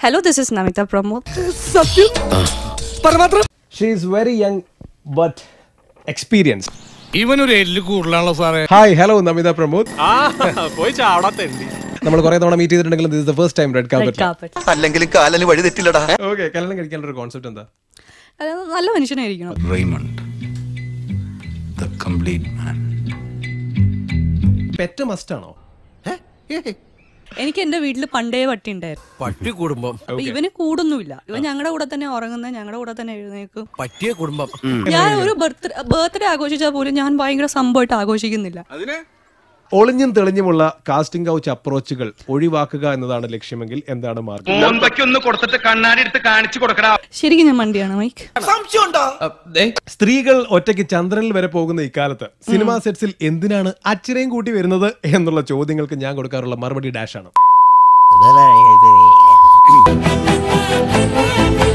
Hello, this is Namita Pramod. She's very young but experience ഇവനൊരു എല്ല് കൂടുതലാണല്ലോ സാറേ hi hello Namitha Pramod പോയി ചാവടത്തെണ്ടി നമ്മൾ കുറെ തവണ മീറ്റ് ചെയ്തിട്ടുണ്ടെങ്കിലും this the first time red Red carpet carpet. അല്ലെങ്കിൽ കാലന് വഴി തെറ്റില്ലടാ ഓക്കെ കല്യാണം കഴിക്കാനുള്ള ഒരു കോൺസെപ്റ്റ് എന്താ അത് നല്ല മനുഷ്യനായിരിക്കണം Raymond, the complete man. Pet must ആണോ എനിക്ക് എന്റെ വീട്ടിൽ പണ്ടേ പട്ടി ഉണ്ടായിരുന്നു പട്ടി കുടുംബം അപ്പൊ ഇവന് കൂടൊന്നുമില്ല ഇവൻ ഞങ്ങളുടെ കൂടെ തന്നെ ഉറങ്ങുന്ന ഞങ്ങളുടെ കൂടെ തന്നെ എഴുന്നേക്കും പറ്റിയ കുടുംബം ഞാൻ ഒരു ബർത്ത് ബർത്ത്ഡേ ആഘോഷിച്ചാൽ പോലും ഞാൻ ഭയങ്കര സംഭവമായിട്ട് ആഘോഷിക്കുന്നില്ല ഒളിഞ്ഞും തെളിഞ്ഞുമുള്ള കാസ്റ്റിംഗ് കൗച്ച് അപ്രോച്ചുകൾ ഒഴിവാക്കുക എന്നതാണ് ലക്ഷ്യമെങ്കിൽ എന്താണ് മാർഗം മോന്തയ്ക്കൊന്ന് കൊടുത്തിട്ട് കണ്ണാടി എടുത്ത് കാണിച്ചു കൊടുക്കടാ ശരിക്കും ഞാൻ മണ്ടിയാണ് മൈക്ക് സ്ത്രീകൾ ഒറ്റയ്ക്ക് ചന്ദ്രനിൽ വരെ പോകുന്ന ഇക്കാലത്ത് സിനിമാ സെറ്റ്സിൽ എന്തിനാണ് അച്ഛനെയും കൂട്ടി വരുന്നത് എന്നുള്ള ചോദ്യങ്ങൾക്ക് ഞാൻ കൊടുക്കാറുള്ള മറുപടി ഡാഷ് ആണ്